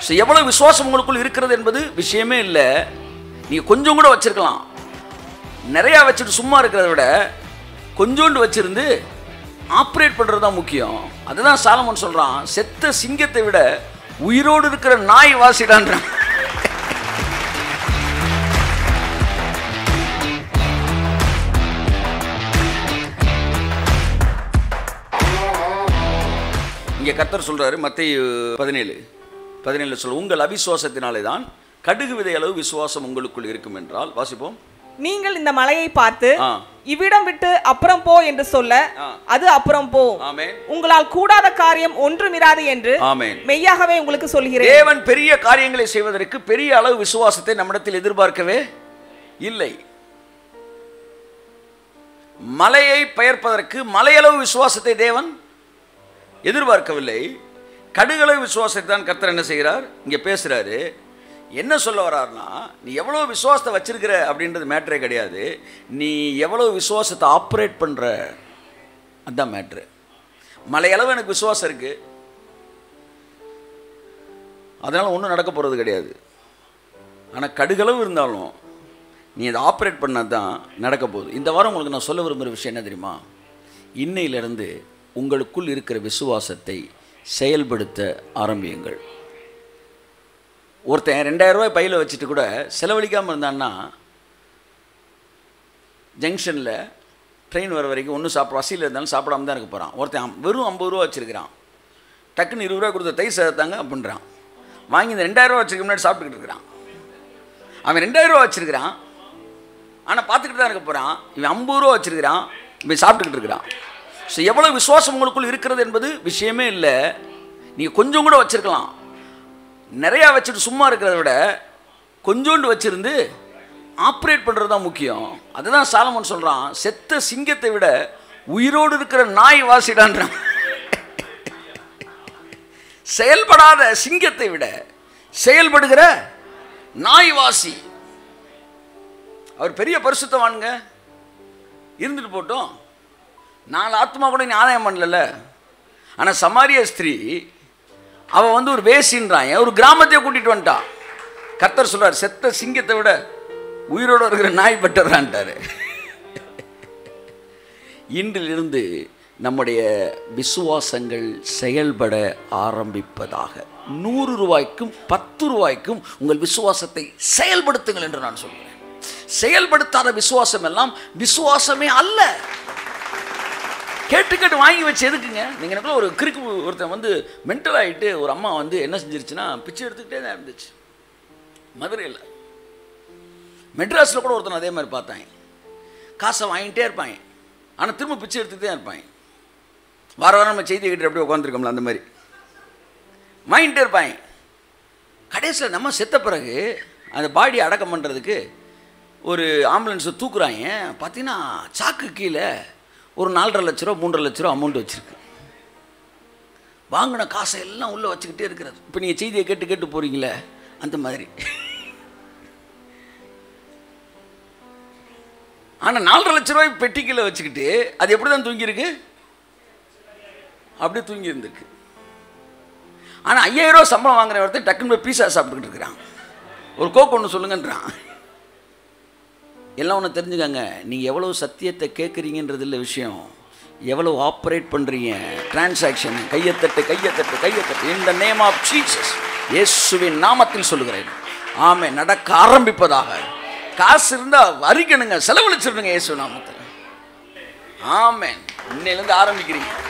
So எவ்வளவு விசுவாசம் உங்களுக்குள் இருக்கிறது என்பது விஷயமே இல்லை நீங்கள் கொஞ்சம் கூட வச்சிருக்கலாம் நிறையா வச்சுட்டு சும்மா இருக்கிறத விட கொஞ்சோண்டு வச்சிருந்து ஆப்ரேட் பண்ணுறது தான் முக்கியம் அதுதான் சாலமன் சொல்கிறான் செத்த சிங்கத்தை விட உயிரோடு இருக்கிற நாய் வாசிடான்றான் இங்கே கர்த்தர் சொல்றாரு மத்திய பதினேழு பதினேழு சொல்ல உங்கள் அவிசுவாசத்தினாலே தான் கடுகு விதை அளவு விசுவாசம் உங்களுக்குள் இருக்கும் என்றால் வாசிப்போம் நீங்கள் இந்த மலையை பார்த்து ஆ இவ்விடம் விட்டு அப்புறம் போ என்று சொல்ல ஆ. அது அப்புறம் போ ஆமென் உங்களால் கூடாத காரியம் ஒன்றுமிராது என்று ஆமென் மெய்யாகவே உங்களுக்கு சொல்கிறேன் தேவன் பெரிய காரியங்களை செய்வதற்கு பெரிய அளவு விசுவாசத்தை நம்மிடத்தில் எதிர்பார்க்கவே இல்லை மலையை பெயர்ப்பதற்கு மலையளவு விசுவாசத்தை தேவன் எதிர்பார்க்கவில்லை கடுகளவு விசுவாசத்தை தான் கர்த்தர் என்ன செய்கிறார் இங்கே பேசுகிறாரு என்ன சொல்ல வர்றாருன்னா நீ எவ்வளோ விசுவாசத்தை வச்சிருக்கிற அப்படின்றது மேட்ரே கிடையாது நீ எவ்வளோ விசுவாசத்தை ஆப்ரேட் பண்ணுற அதுதான் மேட்ரு மலையளவு எனக்கு விசுவாசம் இருக்குது அதனால் ஒன்றும் நடக்க போகிறது கிடையாது ஆனால் கடுகளவு இருந்தாலும் நீ அதை ஆப்ரேட் பண்ணால் தான் நடக்க போகுது இந்த வாரம் உங்களுக்கு நான் சொல்ல விரும்புகிற விஷயம் என்ன தெரியுமா இன்னையிலிருந்து உங்களுக்குள் இருக்கிற விசுவாசத்தை செயல்படுத்த ஆரம்பியுங்கள் ஒருத்தன் ரெண்டாயிரம் ரூபாய் பையில் வச்சுட்டு கூட செலவழிக்காமல் இருந்தான்னா ஜங்ஷனில் ட்ரெயின் வர வரைக்கும் ஒன்றும் சாப்பிட வசதியில் இருந்தாலும் சாப்பிடாம தான் இருக்க போகிறான் ஒருத்தன் அம்- வெறும் ஐம்பது ரூபா வச்சுருக்கிறான் டக்குன்னு இருபது ரூபா கொடுத்த தை சேர்த்தாங்க அப்படின்றான் வாங்கி இந்த ரெண்டாயிரம் ரூபா வச்சிருக்க முன்னாடி சாப்பிட்டுக்கிட்டு இருக்கிறான் அவன் ரெண்டாயிரம் ரூபா வச்சிருக்கிறான் ஆனால் பார்த்துக்கிட்டு தான் இருக்க போகிறான் இவன் ஐம்பது ரூபா வச்சிருக்கிறான் இவன் சாப்பிட்டுக்கிட்டு இருக்கிறான் ஸோ எவ்வளோ விசுவாசம் உங்களுக்குள் இருக்கிறது என்பது விஷயமே இல்லை நீங்கள் கொஞ்சம் கூட வச்சிருக்கலாம் நிறையா வச்சுட்டு சும்மா இருக்கிறத விட கொஞ்சோண்டு வச்சிருந்து ஆப்ரேட் பண்ணுறது தான் முக்கியம் அதுதான் சாலமன் சொல்கிறான் செத்த சிங்கத்தை விட உயிரோடு இருக்கிற நாய் வாசிடான்றான் செயல்படாத சிங்கத்தை விட செயல்படுகிற நாய்வாசி அவர் பெரிய பரிசுத்தவானுங்க இருந்துட்டு போட்டோம் நாலு ஆத்மா கூட நீ ஆதாயம் பண்ணல ஆனால் சமாரிய ஸ்திரீ அவன் வந்து ஒரு வேசின்றான் ஒரு கிராமத்தையே கூட்டிட்டு வந்துட்டான் கர்த்தர் சொல்றார் செத்த சிங்கத்தை விட உயிரோட இருக்கிற நாய் பெட்டர்றான்ட்டாரு இன்றிலிருந்து நம்முடைய விசுவாசங்கள் செயல்பட ஆரம்பிப்பதாக நூறு ரூபாய்க்கும் பத்து ரூபாய்க்கும் உங்கள் விசுவாசத்தை செயல்படுத்துங்கள் என்று நான் சொல்கிறேன் செயல்படுத்தாத விசுவாசம் எல்லாம் விசுவாசமே அல்ல கேட்டு கேட்டு வாங்கி வச்சு எதுக்குங்க நீங்கள் எனக்குள்ள ஒரு கிறுக்கு ஒருத்தன் வந்து மென்டல் ஆகிட்டு ஒரு அம்மா வந்து என்ன செஞ்சிருச்சுன்னா பிச்சை எடுத்துக்கிட்டே தான் இருந்துச்சு மதுரையில் மெட்ராஸில் கூட ஒருத்தன் அதே மாதிரி பார்த்தாங்க காசை வாங்கிட்டே இருப்பாங்க ஆனால் திரும்ப பிச்சை எடுத்துக்கிட்டே இருப்பாங்க வார வாரம் நம்ம செய்தி கேட்டு அப்படியே உட்காந்துருக்கோம்ல அந்த மாதிரி வாங்கிட்டே இருப்பாங்க கடைசியில் நம்ம செத்த பிறகு அந்த பாடி அடக்கம் பண்ணுறதுக்கு ஒரு ஆம்புலன்ஸை தூக்குறாங்க பார்த்தீங்கன்னா சாக்கு கீழே ஒரு நாலரை லட்ச ரூபா மூன்றரை லட்ச ரூபா அமௌண்ட் வச்சுருக்கு வாங்கின காசை எல்லாம் உள்ளே வச்சுக்கிட்டே இருக்கிறது இப்போ நீங்கள் செய்தியை கேட்டு கேட்டு போகிறீங்களே அந்த மாதிரி ஆனால் நாலரை லட்ச ரூபாய் பெட்டிக்கில் வச்சுக்கிட்டு அது எப்படி தான் தூங்கியிருக்கு அப்படியே தூங்கி இருந்திருக்கு ஆனால் ஐயாயிரம் ரூபா சம்பளம் வாங்குற ஒருத்தன் டக்குன்னு போய் பீஸா சாப்பிட்டுக்கிட்டு இருக்கிறான் ஒரு கோக் ஒன்று சொல்லுங்கன்றான் எல்லாம் ஒன்று தெரிஞ்சுக்கங்க நீங்கள் எவ்வளோ சத்தியத்தை கேட்குறீங்கன்றது இல்லை விஷயம் எவ்வளோ ஆப்ரேட் பண்ணுறீங்க டிரான்சாக்ஷன் கையத்தட்டு கையத்தட்டு கையத்தட்டு இந்த நேம் ஆஃப் ஜீசஸ் இயேசுவின் நாமத்தில் சொல்லுகிறேன் ஆமே நடக்க ஆரம்பிப்பதாக காசு இருந்தால் வரிக்கணுங்க செலவழிச்சிருங்க இயேசு நாமத்தில் ஆமென் இன்னையிலேருந்து ஆரம்பிக்கிறீங்க